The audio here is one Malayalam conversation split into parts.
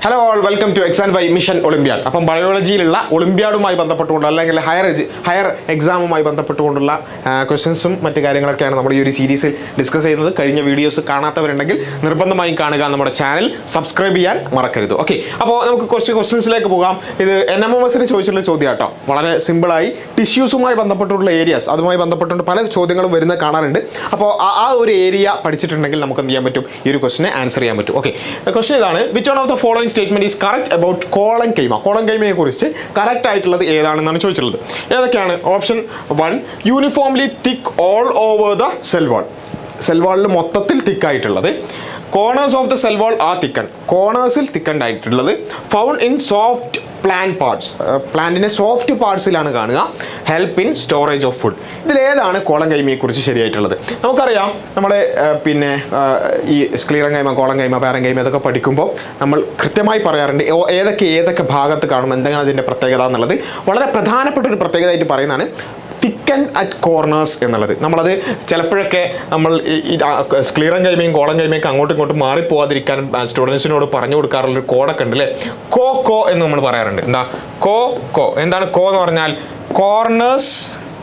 hello all welcome to exam by mission olympiad അപ്പം ബയോളജിയിലുള്ള ഒളിമ്പ്യാഡുമായി ബന്ധപ്പെട്ടുകൊണ്ട് അല്ലെങ്കിൽ ഹയർ ഹയർ എക്സാമുമായി ബന്ധപ്പെട്ടുകൊണ്ടുള്ള ക്വസ്റ്റ്യൻസും മറ്റു കാര്യങ്ങളൊക്കെയാണ് നമ്മൾ ഈ ഒരു സീരീസിൽ ഡിസ്കസ് ചെയ്യുന്നത് കഴിഞ്ഞ വീഡിയോസ് കാണാത്തവരുണ്ടെങ്കിൽ നിർബന്ധമായും കാണുക നമ്മുടെ ചാനൽ സബ്സ്ക്രൈബ് ചെയ്യാൻ മറക്കരുത് ഓക്കെ അപ്പോൾ നമുക്ക് കുറച്ച് ക്വസ്റ്റ്യൻസിലേക്ക് പോകാം ഇത് എൻ എം എം എസിന് ചോദിച്ചിട്ടുള്ള ചോദ്യം കേട്ടോ വളരെ സിമ്പിളായി ടിഷ്യൂസുമായി ബന്ധപ്പെട്ടുള്ള ഏരിയാസ് അതുമായി ബന്ധപ്പെട്ടുകൊണ്ട് പല ചോദ്യങ്ങളും വരുന്നത് കാണാറുണ്ട് അപ്പോൾ ആ ആ ഒരു ഏരിയ പഠിച്ചിട്ടുണ്ടെങ്കിൽ നമുക്ക് എന്ത് ചെയ്യാൻ പറ്റും ഈ ഒരു ക്വസ്റ്റിനെ ആൻസർ ചെയ്യാൻ പറ്റും ഓക്കെ ക്വസ്റ്റൻ ഇതാണ് which one of the following statement is correct about collenchyma കോളൻ കൈമയെ കുറിച്ച് കറക്റ്റ് ആയിട്ടുള്ളത് ഏതാണെന്നാണ് ചോദിച്ചിട്ടുള്ളത് ഏതൊക്കെയാണ് option one uniformly thick all over the cell wall cell വാളിൽ മൊത്തത്തിൽ തിക്കായിട്ടുള്ളത് corners of the cell wall ആ തിക്കൺ കോർണേഴ്സിൽ തിക്കൻഡ് ആയിട്ടുള്ളത് found in soft plant parts പ്ലാന്റിന്റെ സോഫ്റ്റ് പാർട്സിലാണ് കാണുക help in storage of food ഇതിലേതാണ് കോളം കൈമയെ കുറിച്ച് ശരിയായിട്ടുള്ളത് നമുക്കറിയാം നമ്മുടെ ആ, പിന്നെ ആ, ഈ സ്ക്ലീറൻ കൈമ കോളം കൈമ പാരൻ കൈമ ഇതൊക്കെ പഠിക്കുമ്പോൾ നമ്മൾ കൃത്യമായി പറയാറുണ്ട് ഓ- ഏതൊക്കെ ഏതൊക്കെ ഭാഗത്ത് കാണും എന്താണ് അതിൻ്റെ പ്രത്യേകത എന്നുള്ളത് വളരെ പ്രധാനപ്പെട്ട ഒരു പ്രത്യേകതയായിട്ട് പറയുന്നതാണ് തിക്കൻ അറ്റ് കോർണേഴ്സ് എന്നുള്ളത് നമ്മളത് ചിലപ്പോഴൊക്കെ നമ്മൾ ഈ സ്ക്ലീറൻ കൈമയും കോളം കൈമയൊക്കെ അങ്ങോട്ടും ഇങ്ങോട്ടും മാറിപ്പോവാതിരിക്കാനും സ്റ്റുഡൻസിനോട് പറഞ്ഞു കൊടുക്കാറുള്ളൊരു കോഡൊക്കെ ഉണ്ട് അല്ലേ കോ കോ എന്ന് നമ്മൾ പറയാറുണ്ട് എന്താ കോ കോ എന്താണ് കോ എന്ന് പറഞ്ഞാൽ കോർണേഴ്സ്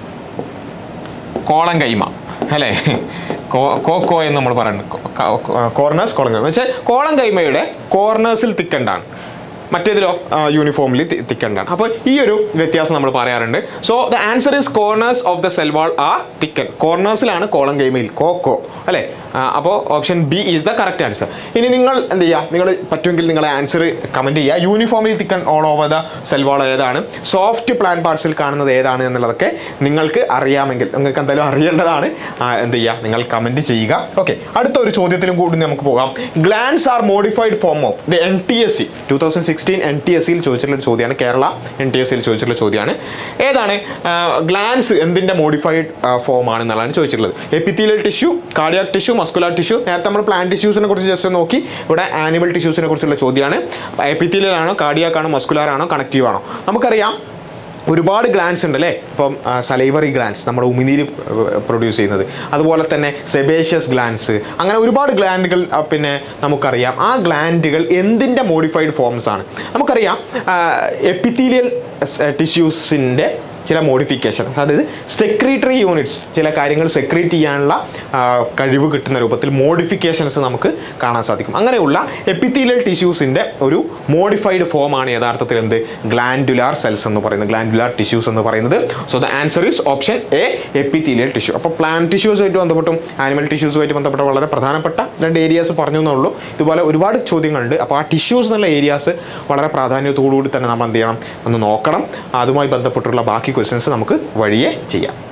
കോളം കൈമ അല്ലേ കോ കോ കോ എന്ന് നമ്മൾ പറയുന്നുണ്ട് കോർണേഴ്സ് കോളം കൈമ വെച്ചാൽ കോളം കൈമയുടെ കോർണേഴ്സിൽ തിക്കണ്ടാണ് മറ്റേതിലോ യൂണിഫോമിൽ തിക്കണ്ടാണ് അപ്പോൾ ഈ ഒരു വ്യത്യാസം നമ്മൾ പറയാറുണ്ട് so the answer is corners of the cell wall ആ തിക്കൻ കോർണേഴ്സിലാണ് കോളം കൈമയിൽ കോ കോ അല്ലേ അപ്പോൾ option B is the correct answer ഇനി നിങ്ങൾ എന്ത് ചെയ്യുക നിങ്ങൾ പറ്റുമെങ്കിൽ നിങ്ങൾ ആൻസർ കമൻറ്റ് ചെയ്യുക യൂണിഫോമിൽ thicken all over the cell wall ഏതാണ് സോഫ്റ്റ് പ്ലാൻ പാർട്സിൽ കാണുന്നത് ഏതാണ് എന്നുള്ളതൊക്കെ നിങ്ങൾക്ക് അറിയാമെങ്കിൽ നിങ്ങൾക്ക് എന്തായാലും അറിയേണ്ടതാണ് ആ, എന്ത് ചെയ്യുക നിങ്ങൾ കമൻറ്റ് ചെയ്യുക ഓക്കെ അടുത്ത ഒരു ചോദ്യത്തിലും കൂടി നമുക്ക് പോകാം glands are modified form of the N T S C two thousand sixteen N T S സിയിൽ ചോദിച്ചിട്ടുള്ള ഒരു ചോദ്യമാണ് കേരള എൻ ടി എസ് സിയിൽ ചോദിച്ചിട്ടുള്ള ചോദ്യമാണ് ഏതാണ് ഗ്ലാൻസ് എന്തിൻ്റെ മോഡിഫൈഡ് ഫോം ആണെന്നുള്ളതാണ് ചോദിച്ചിട്ടുള്ളത് epithelial tissue cardiac tissue muscular tissue നേരത്തെ നമ്മൾ പ്ലാൻ ടിഷ്യൂസിനെ കുറിച്ച് ജസ്റ്റ് നോക്കി ഇവിടെ ആനിമൽ ടിഷ്യൂസിനെ കുറിച്ചുള്ള ചോദ്യമാണ് എപ്പിത്തീലിയൽ ആണോ കാർഡിയാക് ആണോ മസ്കുലാർ ആണോ കണക്റ്റീവ് ആണോ നമുക്കറിയാം ഒരുപാട് ഗ്ലാൻസ് ഉണ്ട് അല്ലേ ഇപ്പം സലൈവറി ഗ്ലാൻസ് നമ്മുടെ ഉമിനീര് പ്രൊഡ്യൂസ് ചെയ്യുന്നത് അതുപോലെ തന്നെ സെബേഷ്യസ് ഗ്ലാൻസ് അങ്ങനെ ഒരുപാട് ഗ്ലാൻഡുകൾ ആ, പിന്നെ നമുക്കറിയാം ആ ഗ്ലാൻഡുകൾ എന്തിൻ്റെ മോഡിഫൈഡ് ഫോംസ് ആണ് നമുക്കറിയാം എപ്പിത്തീലിയൽ ടിഷ്യൂസിൻ്റെ ചില മോഡിഫിക്കേഷൻ അതായത് സെക്രീറ്ററി യൂണിറ്റ്സ് ചില കാര്യങ്ങൾ സെക്രീറ്റ് ചെയ്യാനുള്ള ആ, കഴിവ് കിട്ടുന്ന രൂപത്തിൽ മോഡിഫിക്കേഷൻസ് നമുക്ക് കാണാൻ സാധിക്കും അങ്ങനെയുള്ള എപ്പിത്തീലിയൽ ടിഷ്യൂസിൻ്റെ ഒരു മോഡിഫൈഡ് ഫോമാണ് യഥാർത്ഥത്തിൽ എന്ത് ഗ്ലാൻഡുലാർ സെൽസ് എന്ന് പറയുന്നത് ഗ്ലാൻഡുലാർ ടിഷ്യൂസ് എന്ന് പറയുന്നത് so the answer is option A epithelial tissue അപ്പോൾ പ്ലാൻ ടിഷ്യൂസുമായിട്ട് ബന്ധപ്പെട്ടും ആനിമൽ ടിഷ്യൂസുമായിട്ട് ബന്ധപ്പെട്ട വളരെ പ്രധാനപ്പെട്ട രണ്ട് ഏരിയാസ് പറഞ്ഞു എന്നുള്ളൂ ഇതുപോലെ ഒരുപാട് ചോദ്യങ്ങളുണ്ട് അപ്പോൾ ആ ടിഷ്യൂസ് എന്നുള്ള ഏരിയാസ് വളരെ പ്രാധാന്യത്തോടുകൂടി തന്നെ നമ്മൾ എന്ത് ചെയ്യണം ഒന്ന് നോക്കണം അതുമായി ബന്ധപ്പെട്ടുള്ള ബാക്കി ക്വസ്റ്റ്യൻസ് നമുക്ക് വഴിയെ ചെയ്യാം